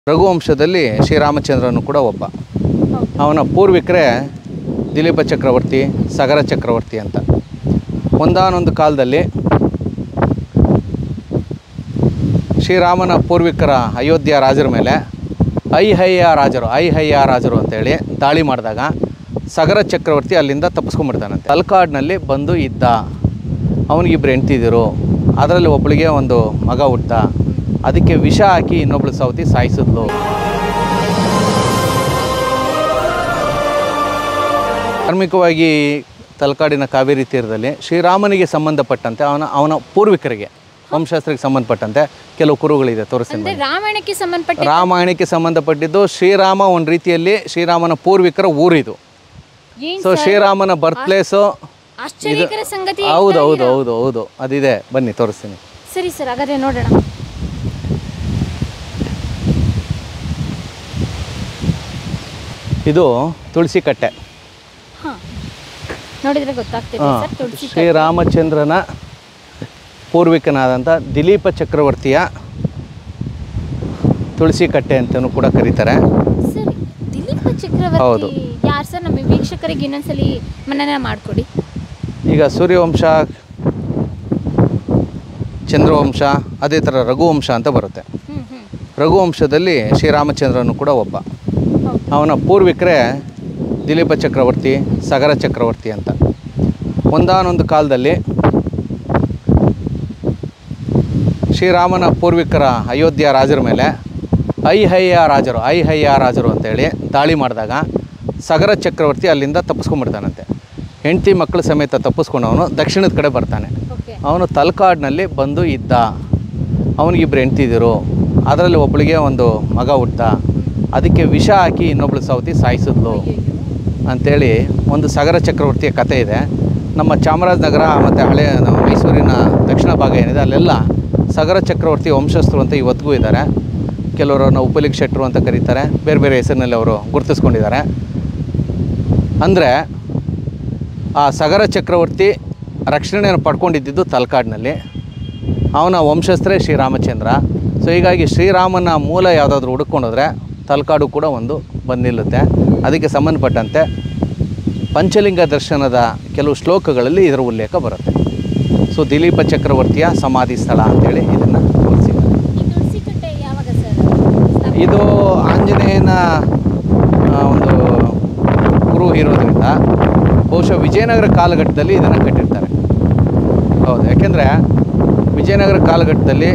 ರಘುವಂಶದಲ್ಲಿ ಶ್ರೀರಾಮಚಂದ್ರನು ಕೂಡ ಒಬ್ಬ ಅವನ ಪೂರ್ವಿಕರೇ ದಿಲೀಪ ಚಕ್ರವರ್ತಿ ಸಗರ ಚಕ್ರವರ್ತಿ ಅಂತ ಒಂದಾನೊಂದು ಕಾಲದಲ್ಲಿ ಶ್ರೀರಾಮನ ಪೂರ್ವಿಕರ ಅಯೋಧ್ಯ ರಾಜರ ಮೇಲೆ ಐಹಯ್ಯ ರಾಜರು ಐಹಯ್ಯ ರಾಜರು ಅಂತೇಳಿ ದಾಳಿ ಮಾಡಿದಾಗ ಸಗರ ಚಕ್ರವರ್ತಿ ಅಲ್ಲಿಂದ ತಪ್ಪಿಸ್ಕೊಂಡ್ಬಿಡ್ತಾನಂತೆ ತಲ್ಕಾಡ್ನಲ್ಲಿ ಬಂದು ಇದ್ದ ಅವನಿಗಿಬ್ರು ಹೆಂಡ್ತಿದ್ರು ಅದರಲ್ಲಿ ಒಬ್ಬಳಿಗೆ ಒಂದು ಮಗ ಹುಟ್ಟ ಅದಕ್ಕೆ ವಿಷ ಹಾಕಿ ಇನ್ನೊಬ್ಳು ಸೌತಿ ಸಾಯಿಸಿದ್ಲು ಧಾರ್ಮಿಕವಾಗಿ ತಲಕಾಡಿನ ಕಾವೇರಿ ತೀರದಲ್ಲಿ ಶ್ರೀರಾಮನಿಗೆ ಸಂಬಂಧಪಟ್ಟಂತೆ ಅವನ ಅವನ ಪೂರ್ವಿಕರಿಗೆ ವಂಶಾಸ್ತ್ರಕ್ಕೆ ಸಂಬಂಧಪಟ್ಟಂತೆ ಕೆಲವು ಕುರುಗಳಿದೆ ತೋರಿಸ್ತೀನಿ ಅಂದ್ರೆ ರಾಮಾಯಣಕ್ಕೆ ಸಂಬಂಧಪಟ್ಟ ರಾಮಾಯಣಕ್ಕೆ ಸಂಬಂಧಪಟ್ಟಿದ್ದು ಶ್ರೀರಾಮ ಒಂದು ರೀತಿಯಲ್ಲಿ ಶ್ರೀರಾಮನ ಪೂರ್ವಿಕರ ಊರಿದು ಏನ್ ಸೊ ಶ್ರೀರಾಮನ ಬರ್ತ್ ಪ್ಲೇಸು ಆಶ್ಚರ್ಯಕರ ಸಂಗತಿ ಹೌದು ಹೌದು ಹೌದು ಹೌದು ಅದಿದೆ ಬನ್ನಿ ತೋರಿಸ್ತೀನಿ ಸರಿ ಸರ್ ಹಾಗಾದ್ರೆ ನೋಡೋಣ ಇದು ತುಳಸಿ ಕಟ್ಟೆ ಹಾ ನೋಡಿದ್ರೆ ಗೊತ್ತಾಗ್ತಿದೆ ಹಾಂ ಸರ್ ತುಳಸಿ ಶ್ರೀರಾಮಚಂದ್ರನ ಪೂರ್ವಿಕನಾದಂಥ ದಿಲೀಪ ಚಕ್ರವರ್ತಿಯ ತುಳಸಿ ಕಟ್ಟೆ ಅಂತಲೂ ಕೂಡ ಕರೀತಾರೆ ಸರಿ ದಿಲೀಪ ಹೌದು. ಚಕ್ರವರ್ತಿ ಯಾರು ಸರ್ ನಮ್ಮ ವೀಕ್ಷಕರಿಗೆ ಇನ್ನೊಂದ್ಸಲಿ ಮನನ ಮಾಡಿಕೊಡಿ ಈಗ ಸೂರ್ಯವಂಶ ಚಂದ್ರವಂಶ ಅದೇ ಥರ ರಘುವಂಶ ಅಂತ ಬರುತ್ತೆ ಹ್ಮ್ ಹ್ಮ್ ರಘುವಂಶದಲ್ಲಿ ಶ್ರೀರಾಮಚಂದ್ರನು ಕೂಡ ಒಬ್ಬ ಹೌದು ಅವನ ಪೂರ್ವಿಕರೇ ದಿಲೀಪ ಚಕ್ರವರ್ತಿ ಸಗರ ಚಕ್ರವರ್ತಿ ಅಂತ ಒಂದಾನೊಂದು ಕಾಲದಲ್ಲಿ ಶ್ರೀರಾಮನ ಪೂರ್ವಿಕರ ಅಯೋಧ್ಯ ರಾಜರ ಮೇಲೆ ಐಹಯ್ಯ ರಾಜರು ಐಹಯ್ಯ ರಾಜರು ಅಂತೇಳಿ ದಾಳಿ ಮಾಡಿದಾಗ ಸಗರ ಚಕ್ರವರ್ತಿ ಅಲ್ಲಿಂದ ತಪ್ಪಿಸ್ಕೊಂಡ್ಬಿಡ್ತಾನಂತೆ ಹೆಂಡತಿ ಮಕ್ಕಳು ಸಮೇತ ತಪ್ಪಿಸ್ಕೊಂಡವನು ದಕ್ಷಿಣದ ಕಡೆ ಬರ್ತಾನೆ ಓಕೆ ಅವನು ತಲ್ಕಾಡ್ನಲ್ಲಿ ಬಂದು ಇದ್ದ ಅವನಿಗಿಬ್ರು ಹೆಂಡ್ತಿದ್ರು ಅದರಲ್ಲಿ ಒಬ್ಬಳಿಗೆ ಒಂದು ಮಗ ಹುಟ್ಟ ಅದಕ್ಕೆ ವಿಷ ಹಾಕಿ ಇನ್ನೊಬ್ಳು ಸೌತಿ ಸಾಯಿಸಿದ್ಲು ಅಂಥೇಳಿ ಒಂದು ಸಗರ ಚಕ್ರವರ್ತಿಯ ಕಥೆ ಇದೆ ನಮ್ಮ ಚಾಮರಾಜನಗರ ಮತ್ತು ಹಳೆಯ ನಮ್ಮ ಮೈಸೂರಿನ ದಕ್ಷಿಣ ಭಾಗ ಏನಿದೆ ಅಲ್ಲೆಲ್ಲ ಸಗರ ಚಕ್ರವರ್ತಿ ವಂಶಸ್ಥರು ಅಂತ ಇವತ್ತಿಗೂ ಇದ್ದಾರೆ ಕೆಲವರನ್ನು ಉಪಲಿಕ್ ಶೆಟ್ರು ಅಂತ ಕರೀತಾರೆ ಬೇರೆ ಬೇರೆ ಹೆಸರಿನಲ್ಲಿ ಅವರು ಗುರುತಿಸ್ಕೊಂಡಿದ್ದಾರೆ ಅಂದರೆ ಆ ಸಗರ ಚಕ್ರವರ್ತಿ ರಕ್ಷಣೆಯನ್ನು ಪಡ್ಕೊಂಡಿದ್ದಿದ್ದು ತಲ್ಕಾಡ್ನಲ್ಲಿ ಅವನ ವಂಶಸ್ಥರೇ ಶ್ರೀರಾಮಚಂದ್ರ ಸೊ ಹೀಗಾಗಿ ಶ್ರೀರಾಮನ ಮೂಲ ಯಾವುದಾದ್ರೂ ಹುಡುಕೊಂಡೋದ್ರೆ ತಲ್ಕಾಡು ಕೂಡ ಒಂದು ಬಂದು ನಿಲ್ಲುತ್ತೆ ಅದಕ್ಕೆ ಸಂಬಂಧಪಟ್ಟಂತೆ ಪಂಚಲಿಂಗ ದರ್ಶನದ ಕೆಲವು ಶ್ಲೋಕಗಳಲ್ಲಿ ಇದರ ಉಲ್ಲೇಖ ಬರುತ್ತೆ ಸೊ ದಿಲೀಪ ಚಕ್ರವರ್ತಿಯ ಸಮಾಧಿ ಸ್ಥಳ ಅಂತೇಳಿ ಇದನ್ನು ತೋರಿಸಿದ್ದಾರೆ ಈ ತುಳಸಿ ಕಟ್ಟೆ ಯಾವಾಗ ಸರ್ ಇದು ಆಂಜನೇಯನ ಆ, ಒಂದು ಗುರು ಇರೋದ್ರಿಂದ ಬಹುಶಃ ವಿಜಯನಗರ ಕಾಲಘಟ್ಟದಲ್ಲಿ ಇದನ್ನು ಕಟ್ಟಿರ್ತಾರೆ ಹೌದು ಯಾಕೆಂದರೆ ವಿಜಯನಗರ ಕಾಲಘಟ್ಟದಲ್ಲಿ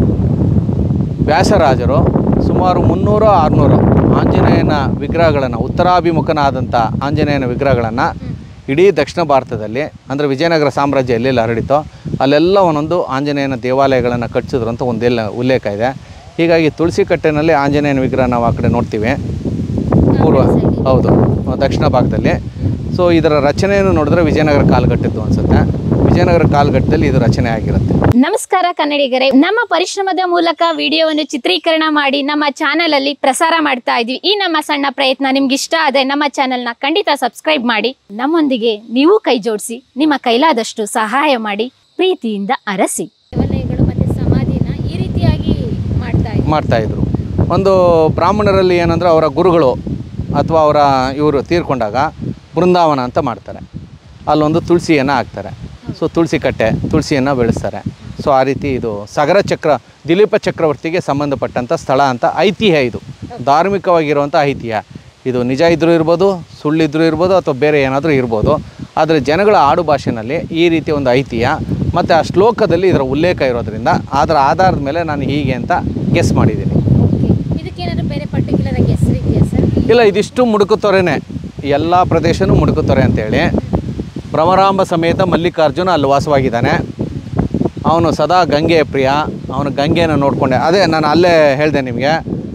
ವ್ಯಾಸರಾಜರು ಸುಮಾರು ಮುನ್ನೂರು ಆರುನೂರು ಆಂಜನೇಯನ ವಿಗ್ರಹಗಳನ್ನು ಉತ್ತರಾಭಿಮುಖನಾದಂಥ ಆಂಜನೇಯನ ವಿಗ್ರಹಗಳನ್ನು ಇಡೀ ದಕ್ಷಿಣ ಭಾರತದಲ್ಲಿ ಅಂದರೆ ವಿಜಯನಗರ ಸಾಮ್ರಾಜ್ಯ ಎಲ್ಲೆಲ್ಲಿ ಹರಡಿತೋ ಅಲ್ಲೆಲ್ಲ ಒಂದೊಂದು ಆಂಜನೇಯನ ದೇವಾಲಯಗಳನ್ನು ಕಟ್ಟಿಸಿದ್ರು ಅಂತ ಒಂದೆಲ್ಲ ಉಲ್ಲೇಖ ಇದೆ ಹೀಗಾಗಿ ತುಳಸಿ ಕಟ್ಟೆನಲ್ಲಿ ಆಂಜನೇಯನ ವಿಗ್ರಹ ನಾವು ಆ ಕಡೆ ನೋಡ್ತೀವಿ ಪೂರ್ವ ಹೌದು ದಕ್ಷಿಣ ಭಾಗದಲ್ಲಿ ಸೊ ಇದರ ರಚನೆಯನ್ನು ನೋಡಿದ್ರೆ ವಿಜಯನಗರ ಕಾಲಘಟ್ಟದ್ದು ಅನಿಸುತ್ತೆ ವಿಜಯನಗರ ಕಾಲಘಟ್ಟದಲ್ಲಿ ಇದು ರಚನೆ ಆಗಿರುತ್ತೆ ನಮಸ್ಕಾರ ಕನ್ನಡಿಗರೇ ನಮ್ಮ ಪರಿಶ್ರಮದ ಮೂಲಕ ವಿಡಿಯೋವನ್ನು ಚಿತ್ರೀಕರಣ ಮಾಡಿ ನಮ್ಮ ಚಾನೆಲ್ ಅಲ್ಲಿ ಪ್ರಸಾರ ಮಾಡ್ತಾ ಇದ್ವಿ ಈ ನಮ್ಮ ಸಣ್ಣ ಪ್ರಯತ್ನ ನಿಮ್ಗೆ ಇಷ್ಟ ಆದ್ರೆ ನಮ್ಮ ಚಾನೆಲ್ನ ಖಂಡಿತ ಸಬ್ಸ್ಕ್ರೈಬ್ ಮಾಡಿ ನಮ್ಮೊಂದಿಗೆ ನೀವು ಕೈ ಜೋಡಿಸಿ ನಿಮ್ಮ ಕೈಲಾದಷ್ಟು ಸಹಾಯ ಮಾಡಿ ಪ್ರೀತಿಯಿಂದ ಅರಸಿ ದೇವಾಲಯಗಳು ಮತ್ತೆ ಸಮಾಧಿನ ಈ ರೀತಿಯಾಗಿ ಮಾಡ್ತಾ ಇದ್ವಿ ಮಾಡ್ತಾಯಿದ್ರು ಒಂದು ಬ್ರಾಹ್ಮಣರಲ್ಲಿ ಏನಂದ್ರೆ ಅವರ ಗುರುಗಳು ಅಥವಾ ಅವರ ಇವರು ತೀರ್ಕೊಂಡಾಗ ಬೃಂದಾವನ ಅಂತ ಮಾಡ್ತಾರೆ ಅಲ್ಲೊಂದು ತುಳಸಿಯನ್ನು ಹಾಕ್ತಾರೆ ಸೊ ತುಳಸಿ ಕಟ್ಟೆ ತುಳಸಿಯನ್ನು ಬೆಳೆಸ್ತಾರೆ ಸೊ ಆ ರೀತಿ ಇದು ಸಗರ ಚಕ್ರ ದಿಲೀಪ ಚಕ್ರವರ್ತಿಗೆ ಸಂಬಂಧಪಟ್ಟಂಥ ಸ್ಥಳ ಅಂತ ಐತಿಹ್ಯ ಇದು ಧಾರ್ಮಿಕವಾಗಿರುವಂಥ ಐತಿಹ್ಯ ಇದು ನಿಜ ಇದ್ರೂ ಇರ್ಬೋದು ಸುಳ್ಳಿದ್ರೂ ಇರ್ಬೋದು ಅಥವಾ ಬೇರೆ ಏನಾದರೂ ಇರ್ಬೋದು ಆದರೆ ಜನಗಳ ಆಡು ಭಾಷೆನಲ್ಲಿ ಈ ರೀತಿ ಒಂದು ಐತಿಹ್ಯ ಮತ್ತು ಆ ಶ್ಲೋಕದಲ್ಲಿ ಇದರ ಉಲ್ಲೇಖ ಇರೋದ್ರಿಂದ ಅದರ ಆಧಾರದ ಮೇಲೆ ನಾನು ಹೀಗೆ ಅಂತ ಗೆಸ್ ಮಾಡಿದ್ದೀನಿ ಓಕೆ ಇದಕ್ಕೇನಾದ್ರು ಬೇರೆ ಪರ್ಟಿಕ್ಯುಲರ್ ಆಗಿ ಹೆಸರು ಇದೆಯಾ ಸರ್ ಇಲ್ಲ ಇದಿಷ್ಟು ಮುಡುಕುತೊರೆನೇ ಎಲ್ಲ ಪ್ರದೇಶನೂ ಮುಡುಕುತೊರೆ ಅಂತೇಳಿ ಭ್ರಮರಾಂಬ ಸಮೇತ ಮಲ್ಲಿಕಾರ್ಜುನ ಅಲ್ಲಿ ವಾಸವಾಗಿದ್ದಾನೆ ಅವನು ಸದಾ ಗಂಗೆಯ ಪ್ರಿಯ ಅವನು ಗಂಗೆಯನ್ನು ನೋಡಿಕೊಂಡೆ ಅದೇ ನಾನು ಅಲ್ಲೇ ಹೇಳಿದೆ ನಿಮಗೆ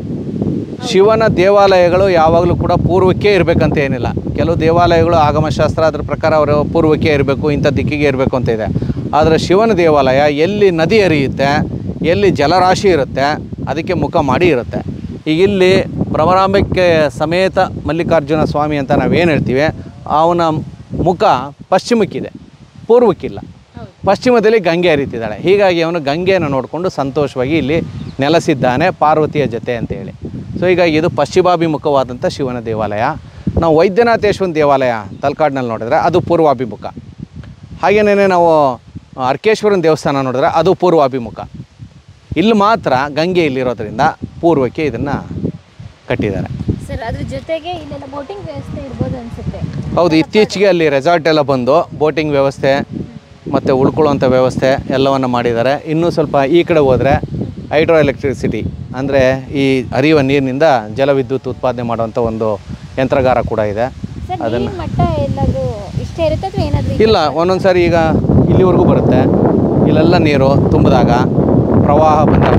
ಶಿವನ ದೇವಾಲಯಗಳು ಯಾವಾಗಲೂ ಕೂಡ ಪೂರ್ವಕ್ಕೆ ಇರಬೇಕಂತ ಏನಿಲ್ಲ ಕೆಲವು ದೇವಾಲಯಗಳು ಆಗಮಶಾಸ್ತ್ರ ಅದ್ರ ಪ್ರಕಾರ ಅವರು ಪೂರ್ವಕ್ಕೆ ಇರಬೇಕು ಇಂಥ ದಿಕ್ಕಿಗೆ ಇರಬೇಕು ಅಂತ ಇದೆ ಆದರೆ ಶಿವನ ದೇವಾಲಯ ಎಲ್ಲಿ ನದಿ ಹರಿಯುತ್ತೆ ಎಲ್ಲಿ ಜಲರಾಶಿ ಇರುತ್ತೆ ಅದಕ್ಕೆ ಮುಖ ಮಾಡಿ ಇರುತ್ತೆ ಈಗ ಇಲ್ಲಿ ಭ್ರಮರಾಂಬಿಕೆ ಸಮೇತ ಮಲ್ಲಿಕಾರ್ಜುನ ಸ್ವಾಮಿ ಅಂತ ನಾವೇನು ಹೇಳ್ತೀವಿ ಅವನ ಮುಖ ಪಶ್ಚಿಮಕ್ಕಿದೆ ಪೂರ್ವಕ್ಕಿಲ್ಲ ಹೌದು ಪಶ್ಚಿಮದಲ್ಲಿ ಗಂಗೆ ಹರಿತಿದ್ದಾಳೆ ಹೀಗಾಗಿ ಅವನು ಗಂಗೆಯನ್ನು ನೋಡಿಕೊಂಡು ಸಂತೋಷವಾಗಿ ಇಲ್ಲಿ ನೆಲೆಸಿದ್ದಾನೆ ಪಾರ್ವತಿಯ ಜೊತೆ ಅಂತೇಳಿ ಸೊ ಈಗ ಇದು ಪಶ್ಚಿಮಾಭಿಮುಖವಾದಂಥ ಶಿವನ ದೇವಾಲಯ ನಾವು ವೈದ್ಯನಾಥೇಶ್ವರನ ದೇವಾಲಯ ತಲಕಾಡಿನಲ್ಲಿ ನೋಡಿದ್ರೆ ಅದು ಪೂರ್ವಾಭಿಮುಖ ಹಾಗೇನೇ ನಾವು ಅರ್ಕೇಶ್ವರನ ದೇವಸ್ಥಾನ ನೋಡಿದ್ರೆ ಅದು ಪೂರ್ವಾಭಿಮುಖ ಇಲ್ಲಿ ಮಾತ್ರ ಗಂಗೆ ಇಲ್ಲಿರೋದ್ರಿಂದ ಪೂರ್ವಕ್ಕೆ ಇದನ್ನು ಕಟ್ಟಿದ್ದಾರೆ ಸರ್ ಅದ್ರ ಜೊತೆಗೆ ಇಲ್ಲೆಲ್ಲ ಬೋಟಿಂಗ್ ವ್ಯವಸ್ಥೆ ಇರ್ಬೋದು ಅನ್ಸುತ್ತೆ ಹೌದು ಇತ್ತೀಚೆಗೆ ಅಲ್ಲಿ ರೆಸಾರ್ಟ್ ಎಲ್ಲ ಬಂದು ಬೋಟಿಂಗ್ ವ್ಯವಸ್ಥೆ ಮತ್ತು ಉಳ್ಕೊಳ್ಳೋಂಥ ವ್ಯವಸ್ಥೆ ಎಲ್ಲವನ್ನು ಮಾಡಿದ್ದಾರೆ ಇನ್ನೂ ಸ್ವಲ್ಪ ಈ ಕಡೆ ಹೋದರೆ ಹೈಡ್ರೋ ಎಲೆಕ್ಟ್ರಿಸಿಟಿ ಅಂದರೆ ಈ ಹರಿಯುವ ನೀರಿನಿಂದ ಜಲವಿದ್ಯುತ್ ಉತ್ಪಾದನೆ ಮಾಡುವಂಥ ಒಂದು ಯಂತ್ರಗಾರ ಕೂಡ ಇದೆ ಸರ್ ನೀರಿನ ಮಟ್ಟ ಎಲ್ಲಾದ್ರೂ ಇಷ್ಟೇ ಇರುತ್ತೆ ಅಥವಾ ಏನಾದರೂ ಇಲ್ಲ ಒಂದೊಂದು ಸಾರಿ ಈಗ ಇಲ್ಲಿವರೆಗೂ ಬರುತ್ತೆ ಇಲ್ಲೆಲ್ಲ ನೀರು ತುಂಬಿದಾಗ ಪ್ರವಾಹ ಬಂದಾಗ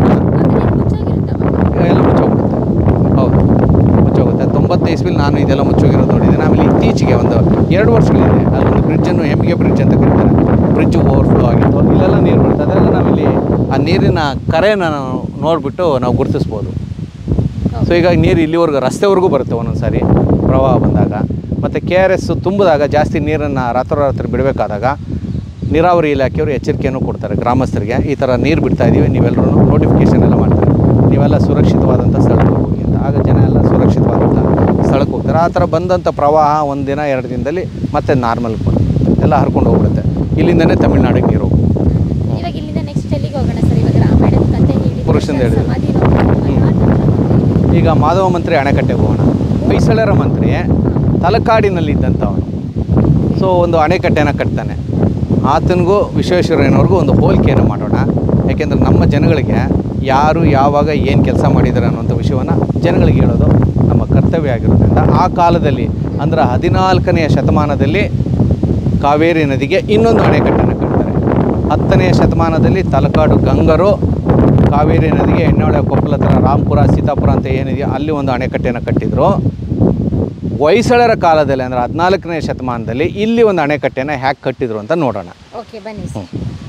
ಎಲ್ಲ ಮುಚ್ಚೋಗ್ಬಿಡುತ್ತೆ ಹೌದು ಮುಚ್ಚೋಗುತ್ತೆ ತೊಂಬತ್ತು ಇಸ್ವಿಲಿ ನಾನು ಇದೆಲ್ಲ ಮುಚ್ಚೋಗಿರೋದು ನೋಡಿದ್ದೀನಿ ಆಮೇಲೆ ಇತ್ತೀಚೆಗೆ ಒಂದು ಎರಡು ವರ್ಷಗಳಿದೆ ಅಲ್ಲೊಂದು ಬ್ರಿಡ್ಜನ್ನು ಹೆಮ್ಮಿಗೆ ಬ್ರಿಡ್ಜ್ ಅಂತ ಕರೀತಾರೆ ಬ್ರಿಡ್ಜ್ ಓವರ್ಫ್ಲೋ ಆಗಿತ್ತು ಇಲ್ಲೆಲ್ಲ ನೀರು ಬರುತ್ತೆ ಅದೆಲ್ಲ ನಾವಿಲ್ಲಿ ಆ ನೀರಿನ ಕರೆನ ನಾವು ನೋಡಿಬಿಟ್ಟು ನಾವು ಗುರುತಿಸ್ಬೋದು ಸೊ ಈಗ ನೀರು ಇಲ್ಲಿವರೆಗೂ ರಸ್ತೆವರೆಗೂ ಬರುತ್ತೆ ಒಂದೊಂದು ಸಾರಿ ಪ್ರವಾಹ ಬಂದಾಗ ಮತ್ತು ಕೆ ಆರ್ ಎಸ್ ತುಂಬಿದಾಗ ಜಾಸ್ತಿ ನೀರನ್ನು ರಾತ್ರೋರಾತ್ರಿ ಬಿಡಬೇಕಾದಾಗ ನೀರಾವರಿ ಇಲಾಖೆಯವರು ಎಚ್ಚರಿಕೆಯನ್ನು ಕೊಡ್ತಾರೆ ಗ್ರಾಮಸ್ಥರಿಗೆ ಈ ಥರ ನೀರು ಬಿಡ್ತಾ ಇದ್ದೀವಿ ನೀವೆಲ್ಲರೂ ನೋಟಿಫಿಕೇಷನ್ ಎಲ್ಲ ಮಾಡ್ತಾರೆ ನೀವೆಲ್ಲ ಸುರಕ್ಷಿತವಾದಂಥ ಸ್ಥಳಕ್ಕೆ ಹೋಗಿ ಅಂತ ಆಗ ಜನ ಎಲ್ಲ ಸುರಕ್ಷಿತವಾದಂಥ ಸ್ಥಳಕ್ಕೆ ಹೋಗ್ತಾರೆ ಆ ಥರ ಬಂದಂಥ ಪ್ರವಾಹ ಒಂದು ದಿನ ಎರಡು ದಿನದಲ್ಲಿ ಮತ್ತೆ ನಾರ್ಮಲ್ ಎಲ್ಲ ಹರ್ಕೊಂಡು ಹೋಗ್ಬಿಡುತ್ತೆ ಇಲ್ಲಿಂದನೇ ತಮಿಳ್ನಾಡಿಗೆ ನೀರು ಹೋಗುತ್ತೆ ಇವಾಗ ಇಲ್ಲಿಂದ ನೆಕ್ಸ್ಟ್ ಎಲ್ಲಿಗೆ ಹೋಗೋಣ ಸರ್ ಇವಾಗ ರಾಮಾಯಣದ ಕಥೆ ಹೇಳಿ ಪುರುಷಂದು ಹೇಳಿದ್ರು. ಸಮಾಧಿ ನೋಡ್ಕೊಂಡು ಆ ಥರ ಈಗ ಮಾಧವ ಮಂತ್ರಿ ಅಣೆಕಟ್ಟೆಗೆ ಹೋಗೋಣ ಹೊಯ್ಸಳರ ಮಂತ್ರಿ ತಲಕಾಡಿನಲ್ಲಿದ್ದಂಥವನು ಸೊ ಒಂದು ಅಣೆಕಟ್ಟೆನ ಕಟ್ತಾನೆ ಆತನಿಗೂ ವಿಶ್ವೇಶ್ವರಯ್ಯನವ್ರಿಗೂ ಒಂದು ಹೋಲಿಕೆಯನ್ನು ಮಾಡೋಣ ಯಾಕೆಂದರೆ ನಮ್ಮ ಜನಗಳಿಗೆ ಯಾರು ಯಾವಾಗ ಏನು ಕೆಲಸ ಮಾಡಿದ್ದಾರೆ ಅನ್ನೋಂಥ ವಿಷಯವನ್ನು ಜನಗಳಿಗೆ ಹೇಳೋದು ನಮ್ಮ ಕರ್ತವ್ಯ ಆಗಿರೋದ್ರಿಂದ ಆ ಕಾಲದಲ್ಲಿ ಅಂದರೆ ಹದಿನಾಲ್ಕನೆಯ ಶತಮಾನದಲ್ಲಿ ಕಾವೇರಿ ನದಿಗೆ ಇನ್ನೊಂದು ಅಣೆಕಟ್ಟನ್ನು ಕಟ್ತಾರೆ ಹತ್ತನೆಯ ಶತಮಾನದಲ್ಲಿ ತಲಕಾಡು ಗಂಗರು ಕಾವೇರಿ ನದಿಗೆ ಎಣ್ಣೆಹೊಳೆ ಕೊಪ್ಪಳ ಹತ್ರ ರಾಂಪುರ ಸೀತಾಪುರ ಅಂತ ಏನಿದೆಯೋ ಅಲ್ಲಿ ಒಂದು ಅಣೆಕಟ್ಟೆಯನ್ನು ಕಟ್ಟಿದ್ರು ಹೊಯ್ಸಳರ ಕಾಲದಲ್ಲಿ ಅಂದರೆ ಹದಿನಾಲ್ಕನೇ ಶತಮಾನದಲ್ಲಿ ಇಲ್ಲಿ ಒಂದು ಅಣೆಕಟ್ಟೆನ ಹ್ಯಾಕ್ ಕಟ್ಟಿದ್ರು ಅಂತ ನೋಡೋಣ ಓಕೆ ಬನ್ನಿ ಸರ್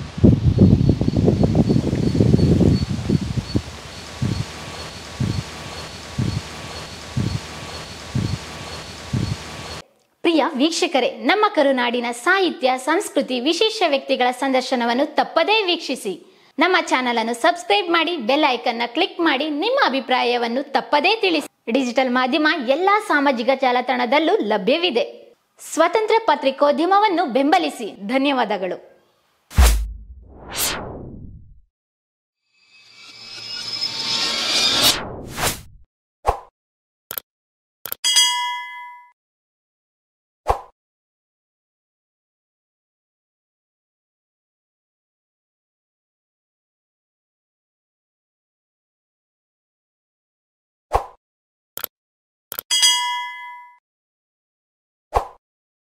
ಪ್ರಿಯ ವೀಕ್ಷಕರೇ ನಮ್ಮ ಕರುನಾಡಿನ ಸಾಹಿತ್ಯ ಸಂಸ್ಕೃತಿ ವಿಶೇಷ ವ್ಯಕ್ತಿಗಳ ಸಂದರ್ಶನವನ್ನು ತಪ್ಪದೇ ವೀಕ್ಷಿಸಿ ನಮ್ಮ ಚಾನಲ್ ಅನ್ನು ಸಬ್ಸ್ಕ್ರೈಬ್ ಮಾಡಿ ಬೆಲ್ ಐಕನ್ನ ಕ್ಲಿಕ್ ಮಾಡಿ ನಿಮ್ಮ ಅಭಿಪ್ರಾಯವನ್ನು ತಪ್ಪದೇ ತಿಳಿಸಿ ಡಿಜಿಟಲ್ ಮಾಧ್ಯಮ ಎಲ್ಲಾ ಸಾಮಾಜಿಕ ಜಾಲತಾಣದಲ್ಲೂ ಲಭ್ಯವಿದೆ ಸ್ವತಂತ್ರ ಪತ್ರಿಕೋದ್ಯಮವನ್ನು ಬೆಂಬಲಿಸಿ ಧನ್ಯವಾದಗಳು